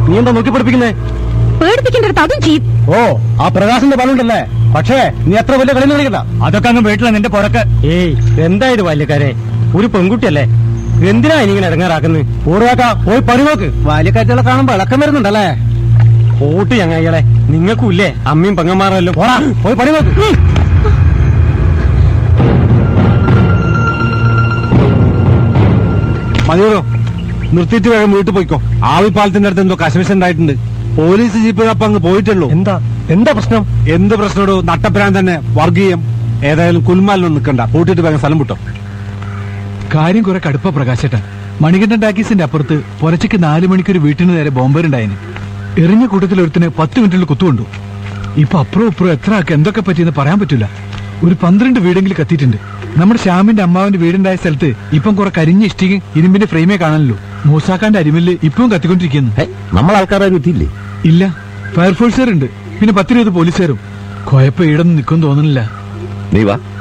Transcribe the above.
നീ എന്താ നോക്കി പഠിപ്പിക്കുന്നേ പേടിപ്പിക്കേണ്ടടുത്ത് അതും ചെയ്യും ഓ ആ പ്രകാശിന്റെ ബലമുണ്ടല്ലേ പക്ഷേ നീ എത്ര വലിയ കളി കളിക്കണ്ട അതൊക്കെ അങ്ങ് വീട്ടിലെ നിന്റെ പുറക്ക് ഏയ് എന്തായത് ബാല്യക്കാരെ ഒരു പെൺകുട്ടിയല്ലേ എന്തിനാ ഇനി ഇങ്ങനെ ഇടങ്ങാറാക്കുന്നത് പൂർവാക്ക പോയി പണി നോക്ക് ബാല്യക്കാറ്റുകളെ കാണുമ്പോ ഇളക്കം വരുന്നുണ്ടല്ലേ പോട്ട് ചങ്ങായികളെ നിങ്ങൾക്കും ഇല്ലേ അമ്മയും പെങ്ങന്മാരല്ലോ പോടാ പോയി പണി നോക്ക് മതിയോ നിർത്തിയിട്ട് വേഗം വീട്ടിൽ പോയിക്കോ ആവിപ്പാലത്തിന്റെ അടുത്ത് എന്തോ കശവിശ ഉണ്ടായിട്ടുണ്ട് പോലീസ് ജീപ്പിനൊപ്പം അങ്ങ് പോയിട്ടുള്ളൂ എന്താ എന്താ പ്രശ്നം എന്ത് പ്രശ്നമോ നട്ടപ്പരാൻ തന്നെ വർഗീയം ഏതായാലും കുൽമാലിനൊന്നും നിൽക്കണ്ട പൂട്ടിട്ട് വേഗം സ്ഥലം വിട്ടോ കാര്യം കുറെ കടുപ്പ പ്രകാശേട്ടൻ മണികണ്ഠൻ ടാക്കീസിന്റെ അപ്പുറത്ത് പുലച്ചയ്ക്ക് നാലു മണിക്കൊരു വീട്ടിന് നേരെ ബോംബേറുണ്ടായിന് എറിഞ്ഞ കൂട്ടത്തിൽ ഒരുത്തിന് പത്ത് മിനിറ്റിൽ കുത്തുകൊണ്ടു ഇപ്പൊ അപ്പുറം ഇപ്പുറം എത്ര ആൾക്ക് എന്തൊക്കെ പറ്റിയെന്ന് പറയാൻ പറ്റില്ല ഒരു പന്ത്രണ്ട് വീടെങ്കിലും കത്തിയിട്ടുണ്ട് നമ്മുടെ ശ്യാമിന്റെ അമ്മാവിന്റെ വീടുണ്ടായ സ്ഥലത്ത് ഇപ്പം കുറെ കരിഞ്ഞ ഇഷ്ടികയും ഇരുമ്പിന്റെ ഫ്രെയിമേ കാണാനല്ലോ മൂസാക്കാന്റെ അരിമില്ല് ഇപ്പവും കത്തിക്കൊണ്ടിരിക്കുന്നു നമ്മൾ ആൾക്കാരും എത്തിയില്ലേ ഇല്ല ഫയർഫോഴ്സുകാരുണ്ട് പിന്നെ പത്തിരുപത് പോലീസുകാരും കുഴപ്പം ഈടൊന്നും നിൽക്കും തോന്നുന്നില്ല നീ വാ